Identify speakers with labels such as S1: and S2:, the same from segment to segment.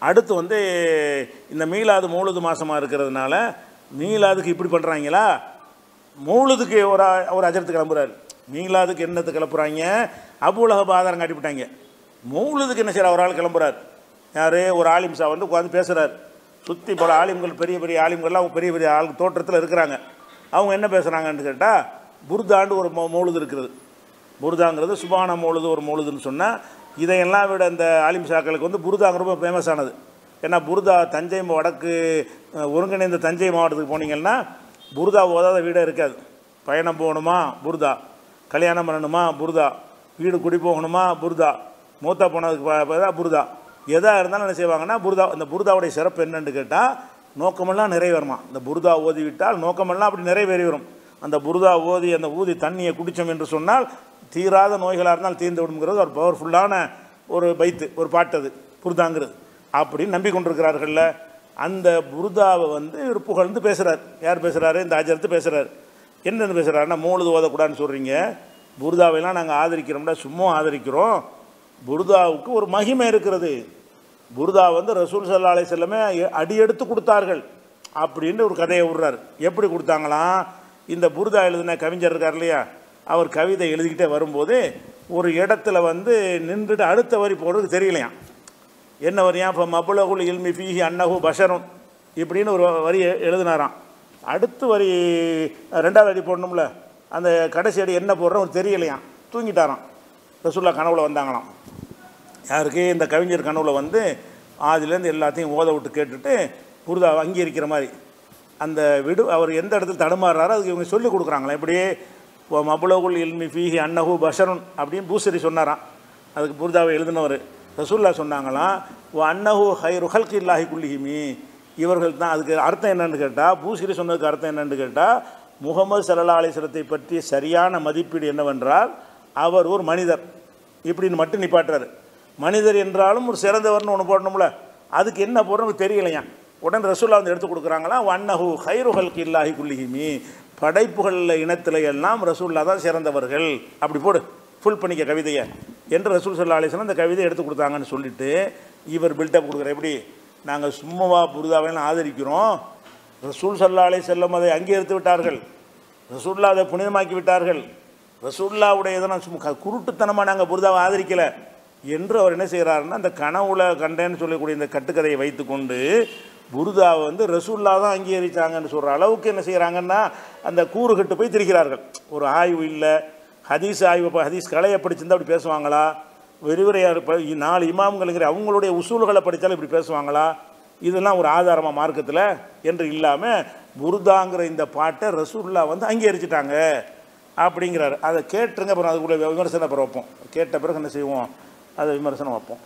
S1: அடுத்து வந்து இந்த மீலாது மௌலுது மாசமாக இருக்கிறதுனால மீலாதுக்கு இப்படி பண்ணுறாங்களா மௌலுதுக்கு ஒரு அ- ஒரு அஜரத்து கிளம்புறாரு மீலாதுக்கு என்னத்து கிளப்புறாங்க அபுலகப் ஆதாரம் காட்டிவிட்டாங்க மௌலுதுக்கு என்ன செய்யற ஒரு ஆள் கிளம்புறாரு யார் ஒரு ஆலிம் சா வந்து உட்காந்து பேசுகிறார் சுற்றி பல ஆலிம்கள் பெரிய பெரிய ஆலிம்கள்லாம் அவங்க பெரிய பெரிய ஆள் தோற்றத்தில் இருக்கிறாங்க அவங்க என்ன பேசுகிறாங்கன்னு கேட்டால் புர்தாண்டு ஒரு மௌ- மௌலுது இருக்கிறது புர்தாங்கிறது சுபான மௌலுது ஒரு மௌலுதுன்னு சொன்னால் இதையெல்லாம் விட இந்த ஆலிம் ஷாக்களுக்கு வந்து புர்தாங்க ரொம்ப ஃபேமஸ் ஆனது ஏன்னா புர்தா தஞ்சை மா- வடக்கு அஹ், ஒருங்கிணைந்த தஞ்சை மாவட்டத்துக்கு போனீங்கன்னா புர்தா ஓதாத வீடே இருக்காது பயணம் போகணுமா புர்தா கல்யாணம் பண்ணணுமா புர்தா வீடு குடி போகணுமா புர்தா மூத்தா போனதுக்கு ப- ப- புர்தா எதாக இருந்தாலும் என்ன செய்வாங்கன்னா புர்தா இந்த புர்தாவுடைய சிறப்பு என்னன்னு கேட்டால் நோக்கமெல்லாம் நிறைவேறுமா இந்த புர்தா ஓதி விட்டால் நோக்கமெல்லாம் அப்படி நிறைவேறி வரும் அந்த புர்தா ஓதி அந்த ஊதி தண்ணியை குடித்தோம் என்று சொன்னால் தீராத நோய்களாக இருந்தால் தீர்ந்து விடுங்கிறது ஒரு பவர்ஃபுல்லான ஒரு பைத்து ஒரு பாட்டு அது புர்தாங்கிறது அப்படின்னு நம்பிக்கொண்டிருக்கிறார்கள்ல அந்த புர்தாவை வந்து இவர் புகழ்ந்து பேசுகிறார் யார் பேசுகிறாரு இந்த அஜரத்து பேசுகிறார் என்னென்னு பேசுகிறாருன்னா மூழுது ஓதக்கூடாதுன்னு சொல்கிறீங்க புர்தாவையெல்லாம் நாங்கள் ஆதரிக்கிறோம்னா சும்மா ஆதரிக்கிறோம் புர்தாவுக்கு ஒரு மகிமை இருக்கிறது புர்தா வந்து ரசூல் சல்லா அலை செல்லமே அடி எடுத்து கொடுத்தார்கள் அப்படின்னு ஒரு கதையை விடுறாரு எப்படி கொடுத்தாங்களாம் இந்த புர்தா எழுதின கவிஞர் இருக்கார் இல்லையா அவர் கவிதை எழுதிக்கிட்டே வரும்போது ஒரு இடத்துல வந்து நின்றுட்டு அடுத்த வரி போடுறதுக்கு தெரியலையாம் என்ன வரியா இப்போ மபுலகுல் இல்மி ஃபீஹி அன்னஹு பஷரும் இப்படின்னு ஒரு வரி எ- எழுதினாராம் அடுத்து வரி ரெண்டாவது அடி போடணும்ல அந்த கடைசி அடி என்ன போடுறோம் தெரியலையாம் தூங்கிட்டாராம் ரசூல்லா கனவுல வந்தாங்களாம் யாருக்கு இந்த கவிஞர் கனவுல வந்து ஆதிலேருந்து எல்லாத்தையும் ஓத விட்டு கேட்டுட்டு புரிதா அங்கீகரிக்கிற மாதிரி அந்த விடு அவர் எந்த இடத்துல தடுமாறுறாரோ அதுக்கு இவங்க சொல்லி கொடுக்குறாங்களா இப்படி மபுலகுல் இல்மி ஃபீஹி அன்னஹு பஷருன் அப்படின்னு பூசரி சொன்னாராம் அதுக்கு புரிதாவை எழுதினவர் ரசூல்லா சொன்னாங்களாம் ஓ அன்னஹு ஹைரு ஹல்கி இல்லாஹி குல்லிஹிமி இவர்கள் தான் அதுக்கு அர்த்தம் என்னன்னு கேட்டால் பூசரி சொன்னதுக்கு அர்த்தம் என்னன்னு கேட்டால் முகமது சல்லா அலிஸ்லத்தை பற்றி சரியான மதிப்பீடு என்னவென்றால் அவர் ஒரு மனிதர் இப்படின்னு மட்டும் நிப்பாட்டுறாரு மனிதர் என்றாலும் ஒரு சிறந்தவர்னு ஒன்று போடணும்ல அதுக்கு என்ன போடணும் தெரியலையா உடனே ரசூல்லா வந்து எடுத்து கொடுக்குறாங்களா வன்னஹு ஹைருஹல் கில்லாஹி குல்லிஹிமி படைப்புகளில் இனத்தில் எல்லாம் ரசூல்லா தான் சிறந்தவர்கள் அப்படி போடு ஃபுல் பண்ணிக்க கவிதையை என்று ரசூல் சல்லா அலிஸ்லாம் அந்த கவிதையை எடுத்து கொடுத்தாங்கன்னு சொல்லிட்டு இவர் பில்டப் கொடுக்குற எப்படி நாங்கள் சும்மாவா புரிதாவையும் ஆதரிக்கிறோம் ரசூல் சல்லா அலை செல்லம் அதை அங்கீகரித்து விட்டார்கள் ரசூல்லா அதை புனிதமாக்கி விட்டார்கள் ரசூல்லாவுடைய இதை நான் சும்மா க- குருட்டுத்தனமாக நாங்கள் புரிதாவை ஆதரிக்கலை என்று அவர் என்ன செய்கிறாருன்னா அந்த கனவுல கண்டேன்னு சொல்லக்கூடிய இந்த கட்டுக்கதையை வைத்துக்கொண்டு புருதாவை வந்து ரசூல்லா தான் அங்கீகரித்தாங்கன்னு சொல்கிற அளவுக்கு என்ன செய்கிறாங்கன்னா அந்த கூறுகட்டு போய் திரிக்கிறார்கள் ஒரு ஆய்வு இல்லை ஹதீஸ் ஆய்வு இப்போ ஹதீஸ் கலையை படிச்சிருந்தா அப்படி பேசுவாங்களா விரிவுரையாக இருப்ப நாலு இமாம்களுங்கிற அவங்களுடைய உசூல்களை படித்தாலும் இப்படி பேசுவாங்களா இதெல்லாம் ஒரு ஆதாரமாக மார்க்கத்தில் என்று இல்லாமல் புருதாங்கிற இந்த பாட்டை ரசூல்லா வந்து அங்கீகரிச்சிட்டாங்க அப்படிங்கிறாரு அதை கேட்டுருங்க அப்புறம் அதுக்குள்ள விமர்சனம் அப்புறம் வைப்போம் கேட்ட பிறகு என்ன செய்வோம் அதை விமர்சனம் வைப்போம்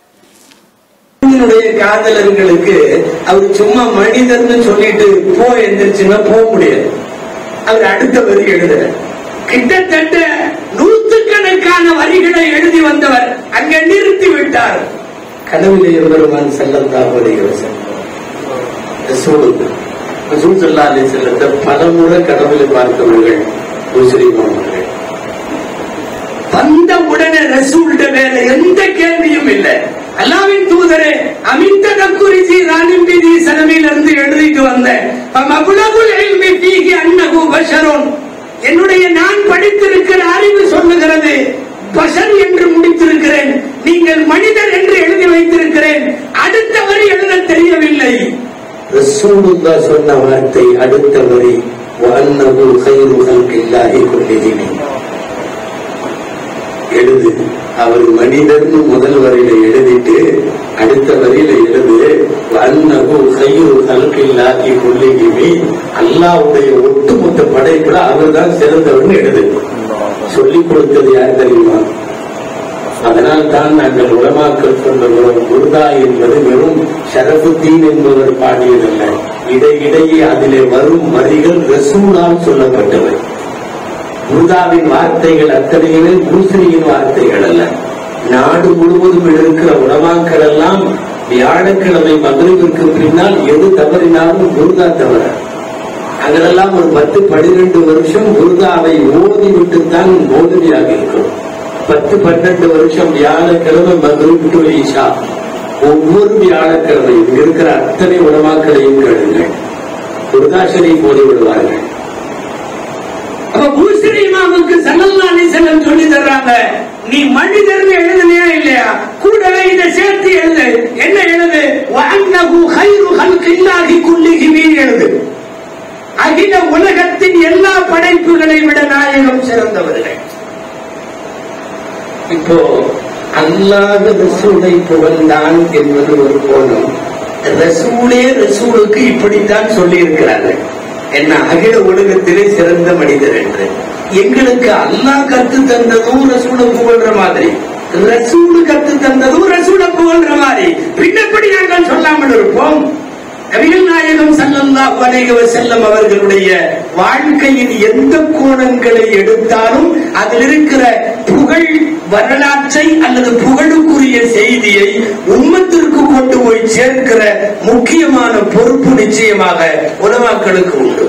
S2: என்னுடைய காதலர்களுக்கு அவர் சும்மா மனிதர்னு சொல்லிட்டு போ எந்திரிச்சுன்னா போக முடியாது அவர் அடுத்த வரி எழுதுற கிட்டத்தட்ட நூற்றுக்கணக்கான வரிகளை எழுதி வந்தவர் அங்க நிறுத்தி விட்டார் கனவிலே பெருமான் செல்லம் தான் ரசூல் சல்லா அலி செல்லத்தை பல முறை கனவுல பார்த்தவர்கள் முஸ்லிம் அவர்கள் வந்த உடனே ரசூல்ட வேற எந்த கேள்வியும் இல்லை அல்லாவின் தூதரே அமித்த குறிச்சி ராணிம்பிதி செலவில் இருந்து எழுதிட்டு வந்தேன் மபுலகுல் இல்மி ஃபீஹி அன்னஹு பஷருன் என்னுடைய நான் படித்திருக்கிற அறிவு சொல்லுகிறது பஷர் என்று முடித்திருக்கிறேன் நீங்கள் மனிதர் என்று எழுதி வைத்திருக்கிறேன் அடுத்த வரி எழுத தெரியவில்லை ரசூலுல்லா சொன்ன வார்த்தை அடுத்த வரி வஅன்னஹு கைரு ஹல்கில்லாஹி குல்லிஹிம் எழுது அவர் மனிதர்னு முதல் வரியில எழுதிட்டு அடுத்த வரியில எழுது அன்னகு கைரு கல்கில்லாக்கி கொள்ளிகிமி அல்லாவுடைய ஒட்டுமொத்த படைப்புல அவர் தான் சிறந்தவர்னு எழுது சொல்லிக் கொடுத்தது யார் தெரியுமா அதனால் தான் நாங்கள் உலமாக்கள் சொல்லுகிறோம் குர்தா என்பது வெறும் ஷரஃபுத்தீன் என்பவர் பாடியதல்ல இடையிடையே அதிலே வரும் வரிகள் ரசூலால் சொல்லப்பட்டவை புர்தாவின் வார்த்தைகள் அத்தனையுமே பூசணியின் வார்த்தைகள் அல்ல நாடு முழுவதும் இருக்கிற உணவாக்கள் எல்லாம் வியாழக்கிழமை மதுரைக்கு பின்னால் எது தவறினாலும் புர்தா தவற அங்கெல்லாம் ஒரு பத்து பன்னிரண்டு வருஷம் புர்தாவை ஓதி விட்டுத்தான் மோதலியாக இருக்கும் பத்து பன்னெண்டு வருஷம் வியாழக்கிழமை மதுரை டு ஈஷா ஒவ்வொரு வியாழக்கிழமை இங்க இருக்கிற அத்தனை உலமாக்களையும் கேளுங்கள் குருதாசனை போதி விடுவார்கள்
S3: அப்ப பூசரி இமாமுக்கு சல்லல்லாஹு அலைஹி வஸல்லம் சொல்லி தர்றாங்க நீ மனிதர்னு எழுதுனியா இல்லையா கூடவே இதை சேர்த்து எழுது என்ன எழுது வஅன்னஹு கைரு ஹல்கில்லாஹி குல்லிஹி எழுது அகில உலகத்தின் எல்லா படைப்புகளை விட நாயகம் சிறந்தவர்கள்
S2: இப்போ அல்லாத ரசூலை புகழ்ந்தான் என்பது ஒரு கோணம் ரசூலே ரசூலுக்கு இப்படித்தான் சொல்லி இருக்கிறார்கள் என்ன அகில உலகத்திலே சிறந்த மனிதர் என்று எங்களுக்கு அல்லாஹ் கத்து தந்ததும் ரசூலை புகழ்ற மாதிரி ரசூலு கத்து தந்ததும் ரசூலை புகழ்ற மாதிரி பின்னப்படி நாங்கள் சொல்லாமல் இருப்போம்
S3: நபிகள் நாயகம் ஸல்லல்லாஹு அலைஹி வஸல்லம் அவர்களுடைய வாழ்க்கையின் எந்த கோணங்களை எடுத்தாலும் அதில் இருக்கிற புகழ் வரலாற்றை அல்லது புகழுக்குரிய செய்தியை உம்மத்திற்கு கொண்டு போய் சேர்க்கிற முக்கியமான பொறுப்பு நிச்சயமாக உலமாக்களுக்கு உண்டு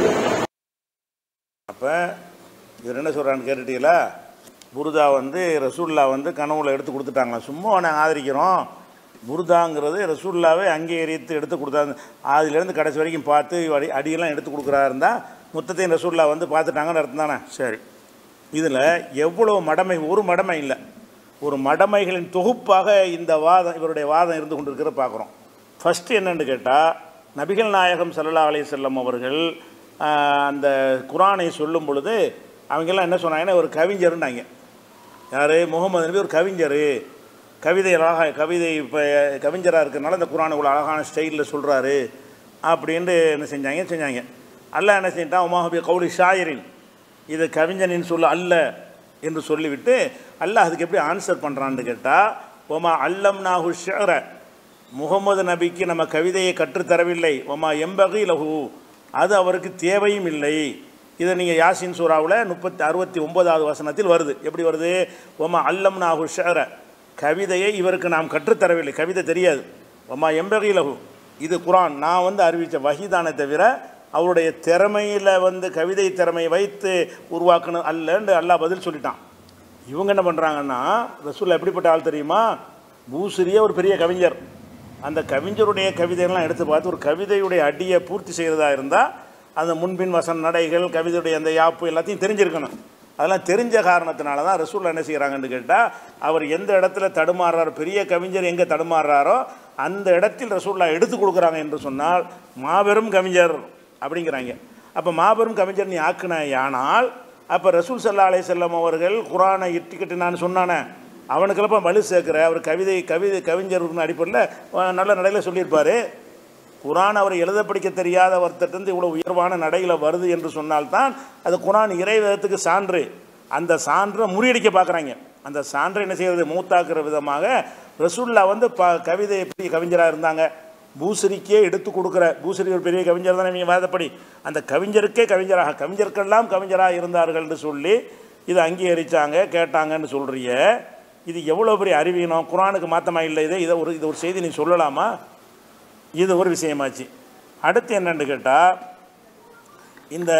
S1: அப்போ இவர் என்ன சொல்கிறான்னு கேட்டுட்டீங்களா புருதா வந்து ரசூல்லா வந்து கனவுல எடுத்து கொடுத்துட்டாங்களாம் சும்மா நாங்கள் ஆதரிக்கிறோம் புருதாங்கிறது ரசூல்லாவே அங்கீகரித்து எடுத்து கொடுத்தாங்க அதுலேருந்து கடைசி வரைக்கும் பார்த்து அடி அடியெல்லாம் எடுத்து கொடுக்குறா இருந்தால் மொத்தத்தையும் ரசூல்லா வந்து பார்த்துட்டாங்கன்னு அர்த்தம் தானே சரி இதில் எவ்வளோ மடமை ஒரு மடமை இல்லை ஒரு மடமைகளின் தொகுப்பாக இந்த வாதம் இவருடைய வாதம் இருந்து கொண்டிருக்கிற பார்க்குறோம் ஃபஸ்ட்டு என்னன்னு கேட்டால் நபிகள் நாயகம் ஸல்லல்லாஹு அலைஹி வஸல்லம் அவர்கள் ஆஹ், அந்த குரானை சொல்லும் பொழுது அவங்கெல்லாம் என்ன சொன்னாங்கன்னா ஒரு கவிஞர்னாங்க யார் முகமது நபி ஒரு கவிஞர் கவிதை அழகா கவிதை இப்போ கவிஞராக இருக்கிறனால இந்த குரானை இவ்வளோ அழகான ஸ்டைலில் சொல்கிறாரு அப்படின்ட்டு என்ன செஞ்சாங்க செஞ்சாங்க அல்லாஹ் என்ன செஞ்சிட்டான் உமாஹபி கௌலி ஷாயரின் இது கவிஞனின் சொல்ல அல்ல என்று சொல்லிவிட்டு அல்லாஹ் அதுக்கு எப்படி ஆன்சர் பண்ணுறான்னு கேட்டால் ஒமா அல்லம் நாஹு ஷேர முகமது நபிக்கு நம்ம கவிதையை கற்றுத்தரவில்லை ஒமா எம்பகி லஹு அது அவருக்கு தேவையும் இல்லை இதை நீங்கள் யாசின் சூறாவில் முப்பத்தி அறுபத்தி ஒன்பதாவது வசனத்தில் வருது எப்படி வருது ஒமா அல்லம் நாஹு ஷேர கவிதையை இவருக்கு நாம் கற்றுத்தரவில்லை கவிதை தெரியாது ஒமா எம்பகி லஹு இது குரான் நான் வந்து அறிவித்த வஹிதானே தவிர அவருடைய திறமையில் வந்து கவிதை திறமையை வைத்து உருவாக்கணும் அல்லன்னு அல்லாஹ் பதில் சொல்லிட்டான் இவங்க என்ன பண்ணுறாங்கன்னா ரசூல்லா எப்படிப்பட்ட ஆள் தெரியுமா பூசரியே ஒரு பெரிய கவிஞர் அந்த கவிஞருடைய கவிதையெல்லாம் எடுத்து பார்த்து ஒரு கவிதையுடைய அடியை பூர்த்தி செய்கிறதா இருந்தால் அந்த முன்பின் வசன நடைகள் கவிதையுடைய அந்த யாப்பு எல்லாத்தையும் தெரிஞ்சிருக்கணும் அதெல்லாம் தெரிஞ்ச காரணத்தினால தான் ரசூல்லா என்ன செய்கிறாங்கன்னு கேட்டால் அவர் எந்த இடத்துல தடுமாறுறாரோ பெரிய கவிஞர் எங்கே தடுமாறுறாரோ அந்த இடத்தில் ரசூல்லா எடுத்து கொடுக்குறாங்க என்று சொன்னால் மாபெரும் கவிஞர் அப்படிங்கிறாங்க அப்போ மாபெரும் கவிஞர் நீ ஆக்குனாயானால் அப்போ ரசூல் சல்லா அலை செல்லம் அவர்கள் குரானை இட்டுக்கிட்டு நான் சொன்னானே அவனுக்கெல்லாம் வலு சேர்க்குற அவர் கவிதை கவிதை கவிஞர்னு அடிப்படையில் அஹ், நல்ல நடையில் சொல்லியிருப்பார் குரான் அவர் எழுத படிக்க தெரியாத ஒருத்தர்கிட்ட இவ்வளோ உயர்வான நடையில் வருது என்று சொன்னால்தான் அது குரான் இறைவேதத்துக்கு சான்று அந்த சான்றை முறியடிக்க பார்க்குறாங்க அந்த சான்றை என்ன செய்யறது மூத்தாக்குற விதமாக ரசூல்லா வந்து ப கவிதை எப்படி கவிஞராக இருந்தாங்க பூசரிக்கே எடுத்து கொடுக்குற பூசரி ஒரு பெரிய கவிஞர் தானே நீங்கள் வாதப்படி அந்த கவிஞருக்கே கவிஞராக கவிஞருக்கெல்லாம் கவிஞராக இருந்தார்கள்னு சொல்லி இதை அங்கீகரித்தாங்க கேட்டாங்கன்னு சொல்கிறிய இது எவ்வளோ பெரிய அறிவீனம் குரானுக்கு மாற்றமா இல்லை இதை இதை ஒரு இது ஒரு செய்தி நீ சொல்லலாமா இது ஒரு விஷயமாச்சு அடுத்து என்னன்னு கேட்டால் இந்த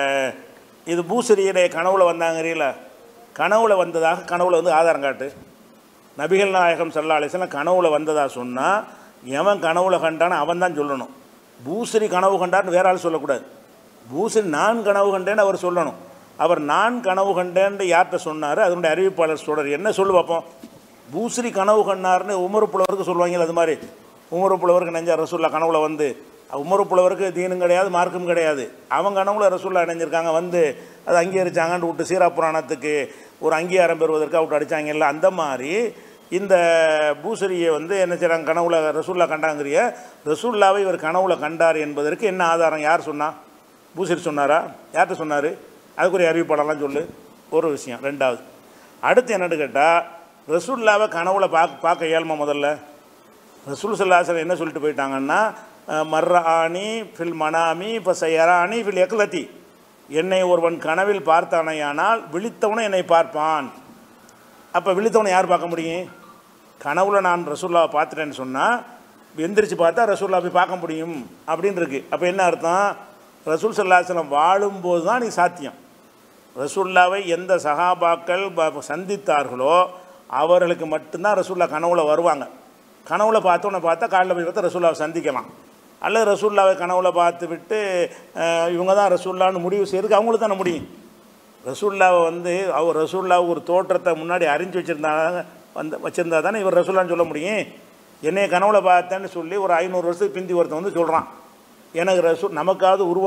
S1: இது பூசரியுடைய கனவுல வந்தாங்கிறீங்கள கனவுல வந்ததாக கனவுல வந்து ஆதாரம் காட்டு நபிகள் நாயகம் சல்லா அலிஸ்லாம் கனவுல வந்ததா சொன்னால் எவன் கனவுல கண்டானோ அவன் தான் சொல்லணும் பூசரி கனவு கண்டார்னு வேற ஆள் சொல்லக்கூடாது பூசரி நான் கனவு கண்டேன்னு அவர் சொல்லணும் அவர் நான் கனவு கண்டேன்னு யார்கிட்ட சொன்னார் அதனுடைய அறிவிப்பாளர் சொல்கிறார் என்ன சொல்லு பார்ப்போம் பூசரி கனவு கண்டார்னு உமரு புலவருக்கு சொல்லுவாங்கல்ல அது மாதிரி உமரு புலவருக்கு நெஞ்சா ரசூல்லா கனவுல வந்து உமரு புலவருக்கு தீனும் கிடையாது மார்க்கும் கிடையாது அவங்க கனவுல ரசூல்லா இணைஞ்சிருக்காங்க வந்து அதை அங்கீகரிச்சாங்கன்னு விட்டு சீரா புராணத்துக்கு ஒரு அங்கீகாரம் பெறுவதற்காக விட்டு அடிச்சாங்கல்ல அந்த மாதிரி இந்த பூசரியை வந்து என்ன செய்கிறாங்க கனவுல ரசூல்லா கண்டாங்கிறிய ரசூல்லாவை இவர் கனவுல கண்டார் என்பதற்கு என்ன ஆதாரம் யார் சொன்னா பூசரி சொன்னாரா யார்கிட்ட சொன்னார் அதுக்குரிய அறிவிப்பாளர்லாம் சொல்லு ஒரு விஷயம் ரெண்டாவது அடுத்து என்னன்னு கேட்டால் ரசூல்லாவை கனவுல பார்க்க பார்க்க இயல்மா முதல்ல ரசூல் சல்லாசன் என்ன சொல்லிட்டு போயிட்டாங்கன்னா மர்ர ஆணி ஃபில் மனாமி இப்போ சயராணி ஃபில் எக்லத்தி என்னை ஒருவன் கனவில் பார்த்தானையானால் விழித்தவனும் என்னை பார்ப்பான் அப்போ விழித்தவனை யார் பார்க்க முடியும் கனவுல நான் ரசூல்லாவை பார்த்துட்டேன்னு சொன்னால் எந்திரிச்சு பார்த்தா ரசூல்லா போய் பார்க்க முடியும் அப்படின்னு இருக்கு அப்போ என்ன அர்த்தம் ரசூல் சல்லாஹலம் வாழும்போது தான் நீ சாத்தியம் ரசூல்லாவை எந்த சகாபாக்கள் ப- சந்தித்தார்களோ அவர்களுக்கு மட்டும்தான் ரசூல்லா கனவுல வருவாங்க கனவுல பார்த்தோன்னே பார்த்தா காலைல போய் பார்த்தா ரசூல்லாவை சந்திக்கலாம் அல்லது ரசூல்லாவை கனவுல பார்த்து விட்டு அஹ், இவங்க தான் ரசூல்லான்னு முடிவு செய்யறதுக்கு அவங்களுக்கு தானே முடியும் ரசூல்லாவை வந்து அவர் ரசூல்லா ஒரு தோற்றத்தை முன்னாடி அறிஞ்சு வச்சுருந்தாங்க வந்து வச்சுருந்தா தானே இவர் ரசூல்லான்னு சொல்ல முடியும் என்னைய கனவுல பார்த்தேன்னு சொல்லி ஒரு ஐநூறு வருஷத்துக்கு பிந்தி ஒருத்தன் வந்து சொல்கிறான் எனக்கு ரசூல் நமக்காவது உருவ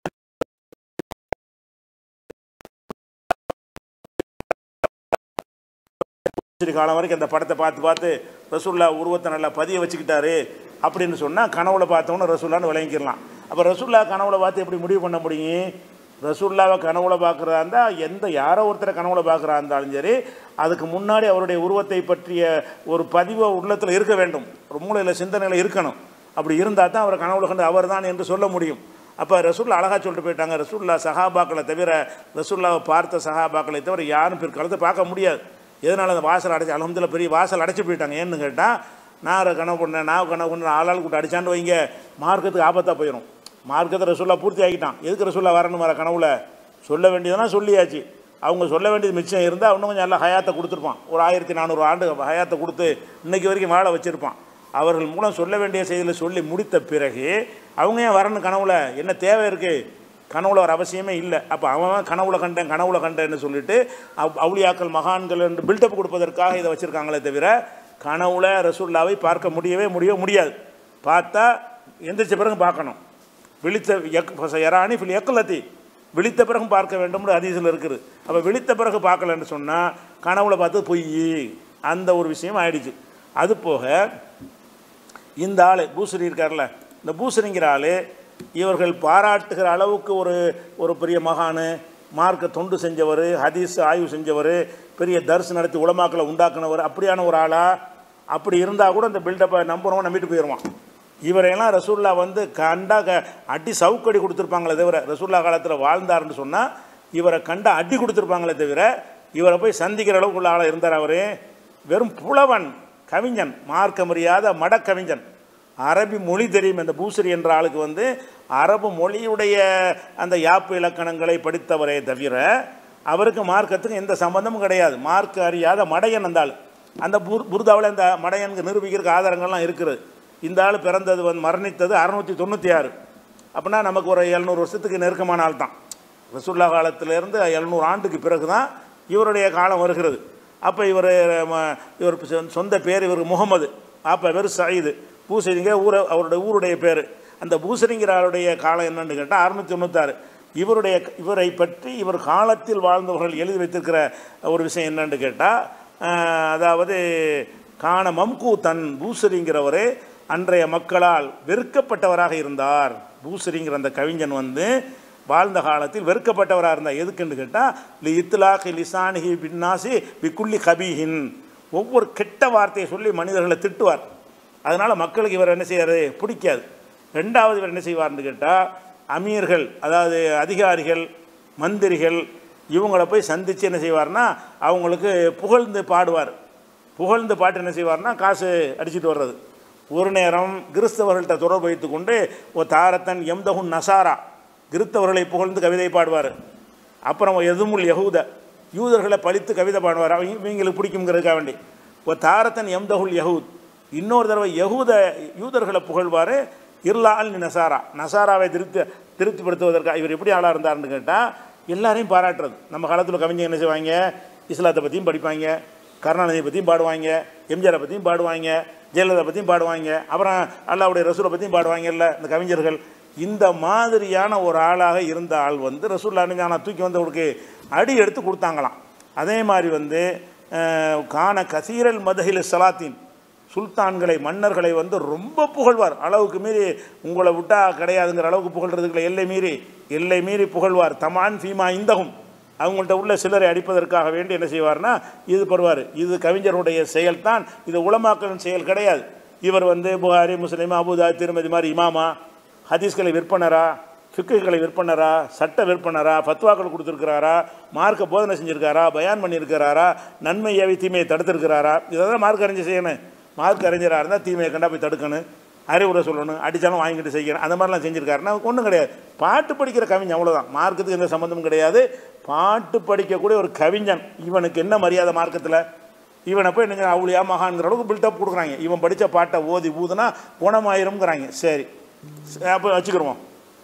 S1: சரி காலம் வரைக்கும் அந்த படத்தை பார்த்து பார்த்து ரசூல்லா உருவத்தை நல்லா பதிய வச்சுக்கிட்டாரு அப்படின்னு சொன்னால் கனவுல பார்த்தவொன்னே ரசூல்லான்னு விளங்கிக்கலாம் அப்போ ரசூல்லா கனவுல பார்த்து எப்படி முடிவு பண்ண முடியும் ரசூல்லாவை கனவுல பார்க்குறதா இருந்தால் எந்த யாரோ ஒருத்தரை கனவுல பார்க்குறா இருந்தாலும் சரி அதுக்கு முன்னாடி அவருடைய உருவத்தை பற்றிய ஒரு பதிவு உள்ளத்தில் இருக்க வேண்டும் ஒரு மூளையில் சிந்தனையில் இருக்கணும் அப்படி இருந்தால் தான் அவரை கனவுல கண்டு அவர் தான் என்று சொல்ல முடியும் அப்போ ரசூல்லா அழகாக சொல்லிட்டு போயிட்டாங்க ரசூல்லா சஹாபாக்களை தவிர ரசூல்லாவை பார்த்த சஹாபாக்களை தவிர யாரும் பிற்காலத்தை பார்க்க முடியாது எதனால் அந்த வாசல் அடைச்சி அலமதுல பெரிய வாசல் அடைச்சி போயிட்டாங்க ஏன்னு கேட்டால் நான் அதை கனவு பண்ணேன் நான் கனவு பண்ணேன் ஆளாள் கூட்ட அடிச்சாண்டு வைங்க மார்க்கத்துக்கு ஆபத்தாக போயிடும் மார்க்கத்தை ரசூல்லா பூர்த்தி ஆகிட்டான் எதுக்கு ரசூல்லா வரணும் வர கனவுல சொல்ல வேண்டியதுனா சொல்லியாச்சு அவங்க சொல்ல வேண்டியது மிச்சம் இருந்தால் இன்னும் கொஞ்சம் நல்லா ஹயாத்தை கொடுத்துருப்பான் ஒரு ஆயிரத்தி நானூறு ஆண்டு ஹயாத்தை கொடுத்து இன்னைக்கு வரைக்கும் வாழ வச்சுருப்பான் அவர்கள் மூலம் சொல்ல வேண்டிய செய்தியில் சொல்லி முடித்த பிறகு அவங்க ஏன் வரணும் கனவுல என்ன தேவை இருக்குது கனவுல ஒரு அவசியமே இல்லை அப்போ அவன் கனவுல கண்டேன் கனவுல கண்டேன்னு சொல்லிட்டு அவ் அவுளியாக்கள் மகான்கள் என்று பில்டப் கொடுப்பதற்காக இதை வச்சுருக்காங்களே தவிர கனவுல ரசூல்லாவை பார்க்க முடியவே முடிய முடியாது பார்த்தா எந்திரிச்ச பிறகு பார்க்கணும் விழித்த எக் எரானி ஃபில் எக்கலத்தி விழித்த பிறகு பார்க்க வேண்டும்னு அதிசயில் இருக்குது அப்போ விழித்த பிறகு பார்க்கலன்னு சொன்னால் கனவுல பார்த்து பொய் அந்த ஒரு விஷயம் ஆயிடுச்சு அது போக இந்த ஆள் பூசரி இருக்கார்ல இந்த பூசரிங்கிற ஆள் இவர்கள் பாராட்டுகிற அளவுக்கு ஒரு ஒரு பெரிய மகானு மார்க்க தொண்டு செஞ்சவர் ஹதீஸ் ஆய்வு செஞ்சவர் பெரிய தரிசு நடத்தி உலமாக்களை உண்டாக்குனவர் அப்படியான ஒரு ஆளா அப்படி இருந்தால் கூட இந்த பில்டப்பை நம்புறவன் நம்பிட்டு போயிடுவான் இவரையெல்லாம் ரசூல்லா வந்து கண்டா க அடி சவுக்கடி கொடுத்துருப்பாங்களே தவிர ரசூல்லா காலத்தில் வாழ்ந்தாருன்னு சொன்னால் இவரை கண்டா அடி கொடுத்துருப்பாங்களே தவிர இவரை போய் சந்திக்கிற அளவுக்கு உள்ள ஆளாக இருந்தார் அவர் வெறும் புலவன் கவிஞன் மார்க்க முடியாத மடக்கவிஞன் அரபி மொழி தெரியும் அந்த பூசரி என்ற ஆளுக்கு வந்து அரபு மொழியுடைய அந்த யாப்பு இலக்கணங்களை படித்தவரே தவிர அவருக்கு மார்க்கத்துக்கு எந்த சம்பந்தமும் கிடையாது மார்க்க அறியாத மடையன் அந்த ஆள் அந்த புர் புர்தாவில் இந்த மடையனுக்கு நிரூபிக்கிறதுக்கு ஆதாரங்கள்லாம் இருக்குது இந்த ஆள் பிறந்தது வந்து மரணித்தது அறுநூற்றி தொண்ணூற்றி ஆறு அப்படின்னா நமக்கு ஒரு எழுநூறு வருஷத்துக்கு நெருக்கமான ஆள் தான் ரசுல்லா காலத்திலேருந்து எழுநூறு ஆண்டுக்கு பிறகு தான் இவருடைய காலம் வருகிறது அப்போ இவர் ம- இவர் சொ- சொந்த பேர் இவர் முகமது அப்போ பேர் சயீது பூசரிங்கிற ஊரை அவருடைய ஊருடைய பேர் அந்த பூசரிங்கிற ஆளுடைய காலம் என்னன்னு கேட்டால் அறுநூற்றி தொண்ணூத்தாறு இவருடைய இவரை பற்றி இவர் காலத்தில் வாழ்ந்தவர்கள் எழுதி வைத்திருக்கிற ஒரு விஷயம் என்னன்னு கேட்டால் அதாவது காண மம்கூ தன் பூசரிங்கிறவர் அன்றைய மக்களால் வெறுக்கப்பட்டவராக இருந்தார் பூசரிங்கிற அந்த கவிஞன் வந்து வாழ்ந்த காலத்தில் வெறுக்கப்பட்டவராக இருந்தார் எதுக்குன்னு கேட்டால் லி இத்லாஹி லிசானிஹி பின்னாசி பிக்குள்ளி கபீஹின் ஒவ்வொரு கெட்ட வார்த்தையை சொல்லி மனிதர்களை திட்டுவார் அதனால் மக்களுக்கு இவர் என்ன செய்யாரு பிடிக்காது ரெண்டாவது இவர் என்ன செய்வார்னு கேட்டால் அமீர்கள் அதாவது அதிகாரிகள் மந்திரிகள் இவங்கள போய் சந்தித்து என்ன செய்வார்னா அவங்களுக்கு புகழ்ந்து பாடுவார் புகழ்ந்து பாட்டு என்ன செய்வார்னா காசு அடிச்சிட்டு வர்றது ஒரு நேரம் கிறிஸ்தவர்கள்ட்ட தொடர்பு வைத்து கொண்டு ஓ தாரத்தன் எம்தகுன் நசாரா கிறிஸ்தவர்களை புகழ்ந்து கவிதை பாடுவார் அப்புறம் எதுமுல் யகூத யூதர்களை பழித்து கவிதை பாடுவார் அவங்க இவங்களுக்கு பிடிக்குங்கிறதுக்காக வேண்டி ஓ தாரத்தன் எம்தகுல் யகூத் இன்னொரு தடவை யகூத யூதர்களை புகழ்வார் இர்லால் நசாரா நசாராவை திருப்தி திருப்திப்படுத்துவதற்காக இவர் எப்படி ஆளாக இருந்தார்னு கேட்டால் எல்லாரையும் பாராட்டுறது நம்ம காலத்தில் கவிஞர் என்ன செய்வாங்க இஸ்லாத்தை பற்றியும் படிப்பாங்க கருணாநிதியை பற்றியும் பாடுவாங்க எம்ஜிஆரை பற்றியும் பாடுவாங்க ஜெயலலிதா பற்றியும் பாடுவாங்க அப்புறம் அல்லாவுடைய ரசூலை பற்றியும் பாடுவாங்கல்ல இந்த கவிஞர்கள் இந்த மாதிரியான ஒரு ஆளாக இருந்த ஆள் வந்து ரசூல்லா நான் தூக்கி வந்தவருக்கு அடி எடுத்து கொடுத்தாங்களாம் அதே மாதிரி வந்து அஹ், கான கசீரல் மதஹில் சலாத்தீன் சுல்தான்களை மன்னர்களை வந்து ரொம்ப புகழ்வார் அளவுக்கு மீறி உங்களை விட்டா கிடையாதுங்கிற அளவுக்கு புகழ்றதுக்குள்ள எல்லை மீறி எல்லை மீறி புகழ்வார் தமான் ஃபீமா இந்தகும் அவங்கள்ட்ட உள்ள சிலரை அடிப்பதற்காக வேண்டி என்ன செய்வார்னா இது பருவார் இது கவிஞருடைய செயல் தான் இது உலமாக்களின் செயல் கிடையாது இவர் வந்து புகாரி முஸ்லீம் அபுதா திருமதி மாதிரி இமாமா ஹதீஸ்களை விற்பனரா ஃபிக்குகளை விற்பனரா சட்ட விற்பனரா ஃபத்வாக்கள் கொடுத்துருக்கிறாரா மார்க்க போதனை செஞ்சுருக்காரா பயான் பண்ணியிருக்கிறாரா நன்மை ஏவி தீமையை தடுத்திருக்கிறாரா இதெல்லாம் மார்க் அறிஞர் செய்யணும் மார்க் அறிஞராக இருந்தால் தீமையை கண்டா போய் தடுக்கணும் அறிவுரை சொல்லணும் அடித்தாலும் வாங்கிட்டு செய்யணும் அந்த மாதிரிலாம் செஞ்சுருக்காருன்னா ஒன்றும் கிடையாது பாட்டு படிக்கிற கவிஞன் அவ்வளோதான் மார்க்கத்துக்கு எந்த சம்மந்தமும் கிடையாது பாட்டு படிக்கக்கூடிய ஒரு கவிஞன் இவனுக்கு என்ன மரியாதை மார்க்கத்தில் இவனை போய் என்ன அவுளியா மகான்கிற அளவுக்கு பில்டப் கொடுக்குறாங்க இவன் படித்த பாட்டை ஓதி ஊதுனா குணமாயிரும்ங்கிறாங்க சரி அப்போ வச்சுக்கிடுவோம்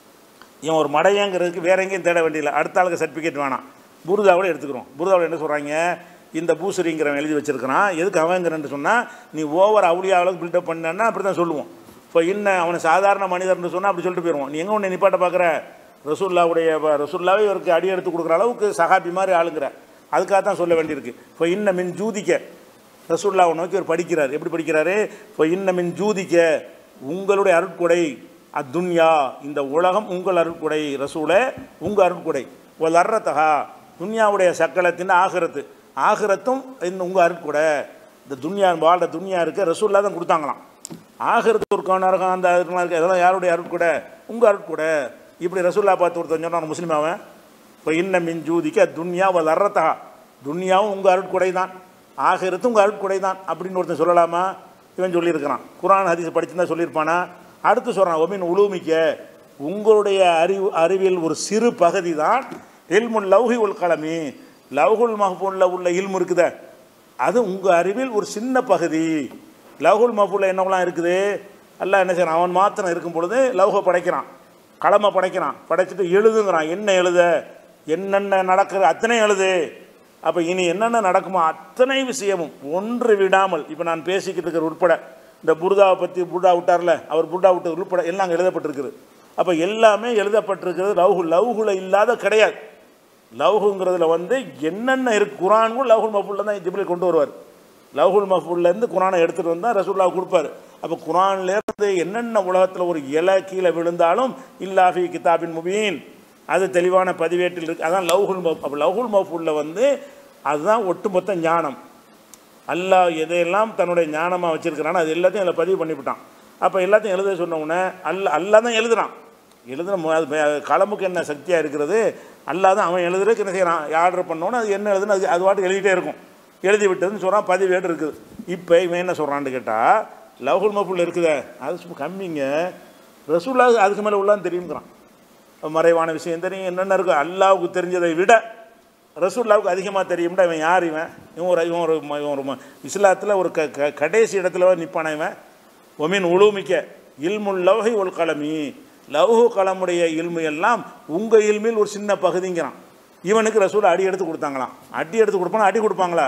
S1: இவன் ஒரு மடையங்கிறதுக்கு வேற எங்கேயும் தேட வேண்டியதில்லை அடுத்த ஆளுக்கு சர்டிஃபிகேட் வேணாம் புருதாவோட எடுத்துக்கிறோம் புருதாவோட என்ன சொல்கிறாங்க இந்த பூசரிங்கிறவன் எழுதி வச்சிருக்கிறான் எதுக்கு அவங்கிறன்னு சொன்னால் நீ ஓவர் அவுளியா அளவுக்கு பில்டப் பண்ணனா அப்படி தான் சொல்லுவோம் இப்போ இன்ன அவனை சாதாரண மனிதர்னு சொன்னால் அப்படி சொல்லிட்டு போயிடுவோம் நீ எங்கே ஒன்று நிப்பாட்ட பார்க்குற ரசூல்லாவுடைய வ- ரசூல்லாவே இவருக்கு அடி எடுத்து கொடுக்குற அளவுக்கு சகாபி மாதிரி ஆளுங்கிற அதுக்காக தான் சொல்ல வேண்டியிருக்கு இப்போ இன்ன மின் ஜூதிக்க ரசூல்லாவை நோக்கி அவர் படிக்கிறார் எப்படி படிக்கிறாரு இப்போ இன்ன மின் ஜூதிக்க உங்களுடைய அருட்கொடை அத்துன்யா இந்த உலகம் உங்கள் அருட்கொடை ரசூலே உங்கள் அருட்கொடை ஒரு அர்ரத்தகா துன்யாவுடைய சக்கலத்தின் ஆகிரத்து ஆகிரத்தும் இந்த உங்கள் அருட்கொடை இந்த துன்யா வாழ்ற துன்யா இருக்க ரசூல்லா தான் கொடுத்தாங்களாம் ஆகிரத்து ஒரு நரகம் அந்த அதுக்கெல்லாம் இருக்கு அதெல்லாம் யாருடைய அருட்கொடை உங்கள் அருட்கொடை இப்படி ரசூல்லா பார்த்து ஒருத்தன் சொன்னான் முஸ்லீம் அவன் இப்போ இன்ன மின் ஜூதிக்க துன்யா வல் அறத்தகா துன்யாவும் உங்கள் அருட்கொடை தான் ஆகிரத்தும் உங்கள் அருட்கொடை தான் அப்படின்னு ஒருத்தன் சொல்லலாமா இவன் சொல்லியிருக்கிறான் குரான் ஹதீஸ் படிச்சிருந்தா சொல்லியிருப்பானா அடுத்து சொல்கிறான் ஒமின் உழுமிக்க உங்களுடைய அறிவு அறிவில் ஒரு சிறு பகுதி தான் இல்முல் லவ்ஹி உல் கலமி லவ்ஹுல் மஹ்பூலில் உள்ள இல்மு இருக்குதே அது உங்கள் அறிவில் ஒரு சின்ன பகுதி லவ்ஹுல் மஹ்பூலில் என்னவெல்லாம் இருக்குது அல்லாஹ் என்ன செய்யறான் அவன் மாத்திரம் இருக்கும் பொழுது லவ்ஹ படைக்கிறான் களமை படைக்கிறான் படைச்சிட்டு எழுதுங்கிறான் என்ன எழுத என்னென்ன நடக்கிற அத்தனை எழுது அப்போ இனி என்னென்ன நடக்குமோ அத்தனை விஷயமும் ஒன்று விடாமல் இப்போ நான் பேசிக்கிட்டு இருக்கிற உட்பட இந்த புர்தாவை பற்றி புர்தா விட்டார்ல அவர் புர்தா விட்டது உட்பட எல்லாம் அங்க எழுதப்பட்டிருக்குது அப்போ எல்லாமே எழுதப்பட்டிருக்கிறது லவ்ஹு லவ்ஹுல இல்லாத கிடையாது லவ்ஹுங்கிறதுல வந்து என்னென்ன இருக்கு குரானும் லவ்ஹுல் மஃபூலில் தான் ஜிப்ரில் கொண்டு வருவார் லவ்ஹுல் மஃபூல்லேருந்து குரானை எடுத்துகிட்டு வந்தால் ரசூல்லா கொடுப்பாரு அப்போ குரான்லேருந்து என்னென்ன உலகத்தில் ஒரு இலை கீழே விழுந்தாலும் இல்லாஃபி கிதாபின் முபீன் அது தெளிவான பதிவேட்டில் இருக்கு அதான் லவ்ஹுல் மஃப் அப்போ லவ்ஹுல் மஃபூலில் வந்து அதுதான் ஒட்டுமொத்த ஞானம் அல்லாஹ் எதையெல்லாம் தன்னுடைய ஞானமாக வச்சிருக்கிறானோ அது எல்லாத்தையும் அதில் பதிவு பண்ணிவிட்டான் அப்போ எல்லாத்தையும் எழுத சொன்ன உடனே அல்ல அல்லா தான் எழுதுறான் எழுதுன மு- அது ப- கலமுக்கு என்ன சக்தியாக இருக்கிறது அல்லாஹ் தான் அவன் எழுதுறதுக்கு என்ன செய்யறான் ஆர்டர் பண்ணோன்னு அது என்ன எழுதுன்னு அது அது பாட்டு எழுதிட்டே இருக்கும் எழுதி விட்டதுன்னு சொல்கிறான் பதிவேடு இருக்குது இப்போ இவன் என்ன சொல்கிறான்னு கேட்டால் லவ்ஹுல் மஃபுல் இருக்குதே அது சும்மா கம்மிங்க ரசூல்லா அதுக்கு மேலே உள்ளான்னு தெரியுங்கிறான் மறைவான விஷயம் தெரியும் என்னென்ன இருக்கும் அல்லாவுக்கு தெரிஞ்சதை விட ரசூல்லாவுக்கு அதிகமாக தெரியும்டா இவன் யார் இவன் இவன் ஒரு இவன் ஒரு ம- இவன் ஒரு ம- இஸ்லாத்தில் ஒரு க க கடைசி இடத்துல நிற்பான இவன் ஒமின் உழுமிக்க இல்முல் லவ்ஹி உல் கலமி லவ்ஹு கலமுடைய இல்மு எல்லாம் உங்கள் இல்மில் ஒரு சின்ன பகுதிங்கிறான் இவனுக்கு ரசூல் அடி எடுத்து கொடுத்தாங்களாம் அடி எடுத்து கொடுப்பானா அடி கொடுப்பாங்களா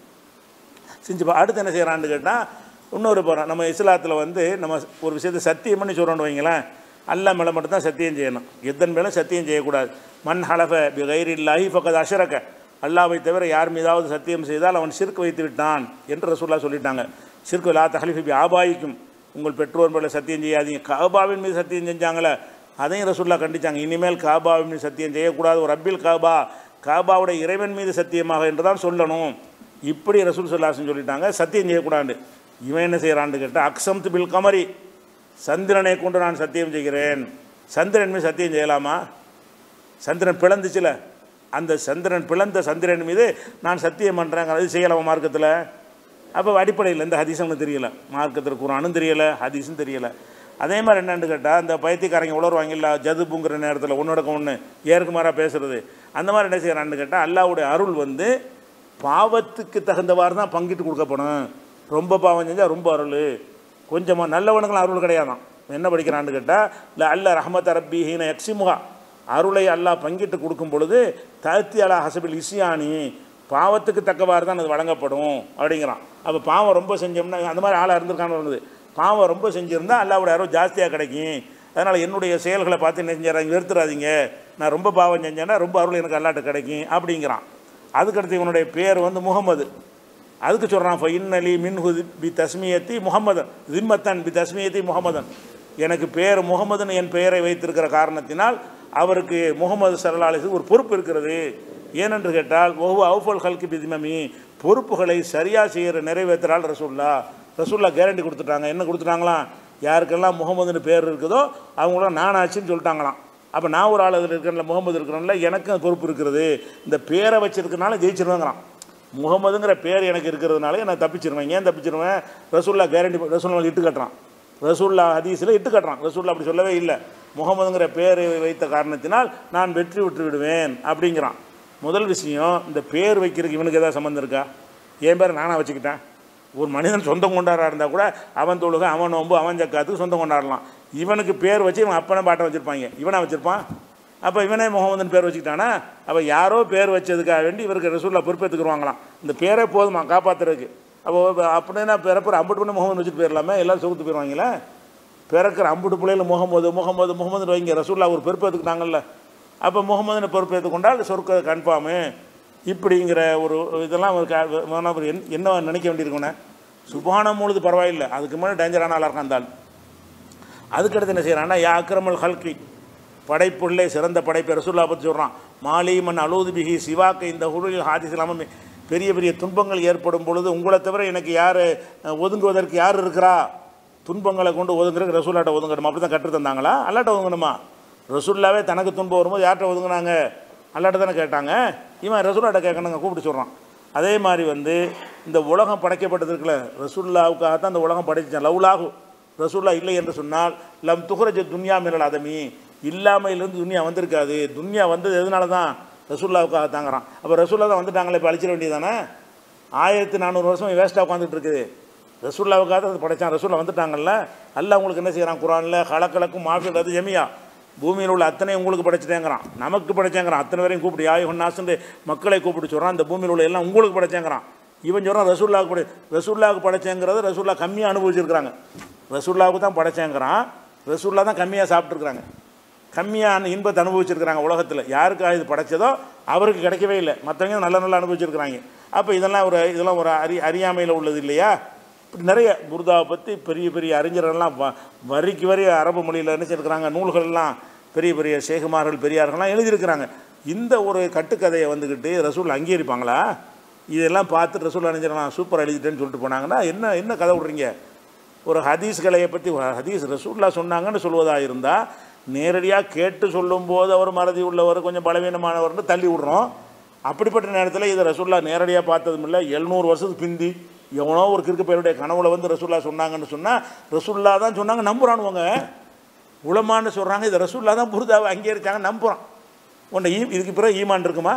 S1: செஞ்சு பா- அடுத்து என்ன செய்கிறான்னு கேட்டால் இன்னொரு போகிறோம் நம்ம இஸ்லாத்தில் வந்து நம்ம ஒரு விஷயத்தை சத்தியம் பண்ணி சொல்கிறோன்னு வைங்களேன் அல்லா மேலே மட்டும்தான் சத்தியம் செய்யணும் எத்தன் மேலும் சத்தியம் செய்யக்கூடாது மண் ஹலஃப பி கைரில்லாஹி ஃபக்கத் அஷரக்க அல்லாவை தவிர யார் மீதாவது சத்தியம் செய்தால் அவன் சிறுக்கு வைத்து விட்டான் என்று ரசூல்லா சொல்லிட்டாங்க சிறுக்கு லா தஹலிஃபி பி ஆபாயிக்கும் உங்கள் பெற்றோர் மேலே சத்தியம் செய்யாதீங்க காபாவின் மீது சத்தியம் செஞ்சாங்களே அதையும் ரசூல்லா கண்டிச்சாங்க இனிமேல் காபாவின் மீது சத்தியம் செய்யக்கூடாது ஒரு ரப்பில் காபா காபாவுடைய இறைவன் மீது சத்தியமாக என்று தான் சொல்லணும் இப்படி ரசூல் சொல்லாசன் சொல்லிட்டாங்க சத்தியம் செய்யக்கூடாது இவன் என்ன செய்கிறான்னு கேட்டால் அக்சம்த் பில் கமரி சந்திரனை கொண்டு நான் சத்தியம் செய்கிறேன் சந்திரன் மீது சத்தியம் செய்யலாமா சந்திரன் பிளந்துச்சுல அந்த சந்திரன் பிளந்த சந்திரன் மீது நான் சத்தியம் பண்ணுறேன் அது செய்யலாமா மார்க்கத்தில் அப்போ அடிப்படையில் இந்த ஹதீஸ் அவனுக்கு தெரியல மார்க்கத்தில் குரானும் தெரியல ஹதீஸும் தெரியல அதே மாதிரி என்னன்னு கேட்டால் அந்த பைத்தியக்காரங்க உளருவாங்கல்ல ஜதுபுங்கிற நேரத்தில் ஒன்றோடக்க ஒன்று ஏற்குமாறாக பேசுறது அந்த மாதிரி என்ன செய்கிறான்னு கேட்டால் அல்லாவுடைய அருள் வந்து பாவத்துக்கு தகுந்தவாறு தான் பங்கிட்டு கொடுக்கப்படும் ரொம்ப பாவம் செஞ்சால் ரொம்ப அருள் கொஞ்சமாக நல்லவனுங்களும் அருள் கிடையாதான் என்ன படிக்கிறான்னு கேட்டால் இல்லை அல்ல ரஹமத் ரப்பி ஹீன யக்ஸிமுகா அருளை அல்லாஹ் பங்கிட்டு கொடுக்கும் பொழுது தத்தி அலா ஹசபில் இசியானி பாவத்துக்கு தக்கவாறு தான் அது வழங்கப்படும் அப்படிங்கிறான் அப்போ பாவம் ரொம்ப செஞ்சோம்னா அந்த மாதிரி ஆளாக இருந்திருக்கான்னு வருது பாவம் ரொம்ப செஞ்சுருந்தா அல்லாவுடைய அருள் ஜாஸ்தியாக கிடைக்கும் அதனால் என்னுடைய செயல்களை பார்த்து என்ன செஞ்சாராங்க வெறுத்துறாதீங்க நான் ரொம்ப பாவம் செஞ்சேன்னா ரொம்ப அருள் எனக்கு அல்லாட்ட கிடைக்கும் அப்படிங்கிறான் அதுக்கடுத்து இவனுடைய பேர் வந்து முகமது அதுக்கு சொல்கிறான் இன்னலி மின்ஹு பி தஸ்மியத்தி முகமதன் திம்மத்தன் பி தஸ்மியத்தி முகமதன் எனக்கு பேர் முகமதுன்னு என் பெயரை வைத்திருக்கிற காரணத்தினால் அவருக்கு முகமது சரலாலிஸுக்கு ஒரு பொறுப்பு இருக்கிறது ஏனென்று கேட்டால் ஒவ்வொரு அவுஃபல் ஹல்கி பிதிமமி பொறுப்புகளை சரியாக செய்கிற நிறைவேற்றுறாள் ரசூல்லா ரசூல்லா கேரண்டி கொடுத்துட்டாங்க என்ன கொடுத்துட்டாங்களாம் யாருக்கெல்லாம் முகமதுன்னு பேர் இருக்குதோ அவங்களாம் நானாச்சுன்னு சொல்லிட்டாங்களாம் அப்போ நான் ஒரு ஆள் அதில் இருக்கிறேன்ல முகமது இருக்கிறேன்ல எனக்கும் அது பொறுப்பு இருக்கிறது இந்த பேரை வச்சிருக்கனால ஜெயிச்சிருவேங்கிறான் முகமதுங்கிற பேர் எனக்கு இருக்கிறதுனால நான் தப்பிச்சிருவேன் ஏன் தப்பிச்சிருவேன் ரசூல்லா கேரண்டி ரசூல்லா இட்டு கட்டுறான் ரசூல்லா ஹதீஸில் இட்டு கட்டுறான் ரசூல்லா அப்படி சொல்லவே இல்லை முகமதுங்கிற பேரை வைத்த காரணத்தினால் நான் வெற்றி விட்டு விடுவேன் அப்படிங்கிறான் முதல் விஷயம் இந்த பேர் வைக்கிறதுக்கு இவனுக்கு ஏதாவது சம்மந்தம் இருக்கா என் பேரை நானாக வச்சுக்கிட்டேன் ஒரு மனிதன் சொந்தம் கொண்டாடுறா இருந்தால் கூட அவன் தொழுக அவன் நோம்பு அவன் ஜக்காத்துக்கு சொந்தம் கொண்டாடலாம் இவனுக்கு பேர் வச்சு இவன் அப்பனை பாட்டை வச்சுருப்பாங்க இவனா வச்சுருப்பான் அப்போ இவனே முகமதுன்னு பேர் வச்சுக்கிட்டானா அப்போ யாரோ பேர் வச்சதுக்காக வேண்டி இவருக்கு ரசூல்லா பொறுப்பேற்றுக்குருவாங்களாம் இந்த பேரே போதுமா காப்பாற்றுறதுக்கு அப்போ அப்படின்னா பிறப்புற அம்பட்டு பண்ணி முகமது வச்சுட்டு போயிடலாமே எல்லாரும் சொகுத்து போயிடுவாங்களே பிறக்கிற அம்புட்டு பிள்ளைல முகமது முகமது முகமது வைங்க ரசூல்லா ஒரு பொறுப்பு எடுத்துக்கிட்டாங்கல்ல அப்போ முகமதுன்னு பொறுப்பு எடுத்துக்கொண்டால் சொர்க்க கன்ஃபார்மு இப்படிங்கிற ஒரு இதெல்லாம் ஒரு க- வேணா ஒரு என்- என்ன நினைக்க வேண்டியிருக்குண்ணே சுபானம் பொழுது பரவாயில்லை அதுக்கு மேலே டேஞ்சரான ஆளாக இருக்கான் அந்த ஆள் அதுக்கடுத்து என்ன செய்கிறான்னா யா அக்ரமல் ஹல்கி படைப்புள்ளே சிறந்த படைப்பை ரசூல்லா பற்றி சொல்கிறான் மாலிமன் அலூது பிஹி சிவாக்கு இந்த ஹுருளில் ஹாதிஸ் இல்லாமல் பெரிய பெரிய துன்பங்கள் ஏற்படும் பொழுது உங்களை தவிர எனக்கு யார் ஒதுங்குவதற்கு யார் இருக்கிறா துன்பங்களை கொண்டு ஒதுங்குறதுக்கு ரசூல்லாட்ட ஒதுங்கணும் அப்படி தான் கற்று தந்தாங்களா அல்லாட்ட ஒதுங்கணுமா ரசூல்லாவே தனக்கு துன்பம் வரும்போது யார்கிட்ட ஒதுங்குனாங்க அல்லாட்ட தானே கேட்டாங்க இவன் ரசூல்லாட்ட கேட்கணுங்க கூப்பிட்டு சொல்கிறான் அதே மாதிரி வந்து இந்த உலகம் படைக்கப்பட்டது இருக்குல்ல ரசூல்லாவுக்காக தான் இந்த உலகம் படைச்சான் லவ்லாகு ரசூல்லா இல்லை என்று சொன்னால் லம் துஹரஜ துன்யா மிரல் அதமி இல்லாமையிலிருந்து துன்யா வந்திருக்காது துன்யா வந்தது எதனால தான் ரசூல்லாவுக்காக தாங்கிறான் அப்போ ரசூல்லா தான் வந்துட்டாங்களே இப்போ அழிச்சிட வேண்டியதானே ஆயிரத்தி நானூறு வருஷம் வேஸ்ட்டாக உட்காந்துட்டு இருக்குது ரசூல்லாவுக்காக தான் அது படைச்சான் ரசூல்லா வந்துட்டாங்கல்ல அல்லாஹ் உங்களுக்கு என்ன செய்கிறான் குரானில் கலக்கலக்கும் மாஃபியது ஜெமியா பூமியில் உள்ள அத்தனை உங்களுக்கு படைச்சிட்டேங்கிறான் நமக்கு படைச்சேங்கிறான் அத்தனை பேரையும் கூப்பிட்டு யாய் ஒன்னாசுன்னு மக்களை கூப்பிட்டு சொல்கிறான் இந்த பூமியில் உள்ள எல்லாம் உங்களுக்கு படைச்சேங்கிறான் இவன் சொல்கிறான் ரசூல்லாவுக்கு படை ரசூல்லாவுக்கு படைச்சேங்கிறது ரசூல்லா கம்மியாக அனுபவிச்சிருக்கிறாங்க ரசூல்லாவுக்கு தான் படைச்சேங்கிறான் ரசூல்லா தான் கம்மியாக சாப்பிட்ருக்குறாங்க கம்மியான இன்பத்தை அனுபவிச்சிருக்கிறாங்க உலகத்தில் யாருக்காக இது படைச்சதோ அவருக்கு கிடைக்கவே இல்லை மற்றவங்க நல்ல நல்லா அனுபவிச்சிருக்கிறாங்க அப்போ இதெல்லாம் ஒரு இதெல்லாம் ஒரு அறி அறியாமையில் உள்ளது இல்லையா இப்படி நிறைய குருதாவை பற்றி பெரிய பெரிய அறிஞர்கள்லாம் வ வரிக்கு வரி அரபு மொழியில் நினைச்சிருக்கிறாங்க நூல்கள்லாம் பெரிய பெரிய சேகுமார்கள் பெரியார்கள்லாம் எழுதியிருக்கிறாங்க இந்த ஒரு கட்டுக்கதையை வந்துக்கிட்டு ரசூல் அங்கீகரிப்பாங்களா இதெல்லாம் பார்த்து ரசூல் அணிஞ்சிடலாம் சூப்பர் எழுதிட்டேன்னு சொல்லிட்டு போனாங்கன்னா என்ன என்ன கதை விட்றீங்க ஒரு ஹதீஸ் கலையை பற்றி ஹதீஸ் ரசூல்லா சொன்னாங்கன்னு சொல்வதாக இருந்தால் நேரடியாக கேட்டு சொல்லும்போது அவர் மறதி உள்ளவர் கொஞ்சம் பலவீனமானவர்னு தள்ளி விடுறோம் அப்படிப்பட்ட நேரத்தில் இதை ரசூல்லா நேரடியாக பார்த்ததும் இல்லை எழுநூறு வருஷத்துக்கு பிந்தி எவனோ ஒரு கிறுக்கு பேருடைய கனவுல வந்து ரசூல்லா சொன்னாங்கன்னு சொன்னால் ரசூல்லா தான் சொன்னாங்க நம்புறானுவங்க உளமான்னு சொல்கிறாங்க இது ரசூல்லா தான் புரிதாவை அங்கீகரிச்சாங்க நம்புகிறான் உன்னை ஈ இதுக்கு பிறகு ஈமான் இருக்குமா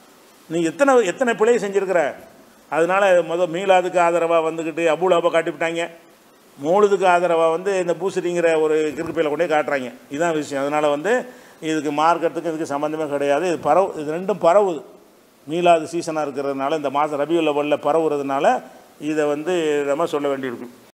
S1: நீ எத்தனை எத்தனை பிழையை செஞ்சுருக்கிற அதனால முதல் மீலாதுக்கு ஆதரவாக வந்துக்கிட்டு அபுலாபா காட்டிவிட்டாங்க மௌலுதுக்கு ஆதரவாக வந்து இந்த பூசரிங்கிற ஒரு கிறுக்குப்பையில் கொண்டே காட்டுறாங்க இதுதான் விஷயம் அதனால் வந்து இதுக்கு மார்க்கெட்டுக்கு இதுக்கு சம்மந்தமே கிடையாது இது பரவு இது ரெண்டும் பரவுது மீலாது சீசனாக இருக்கிறதுனால இந்த மாதம் ரபியுல் லெவலில் பரவுறதுனால இதை வந்து நம்ம சொல்ல வேண்டியிருக்கும்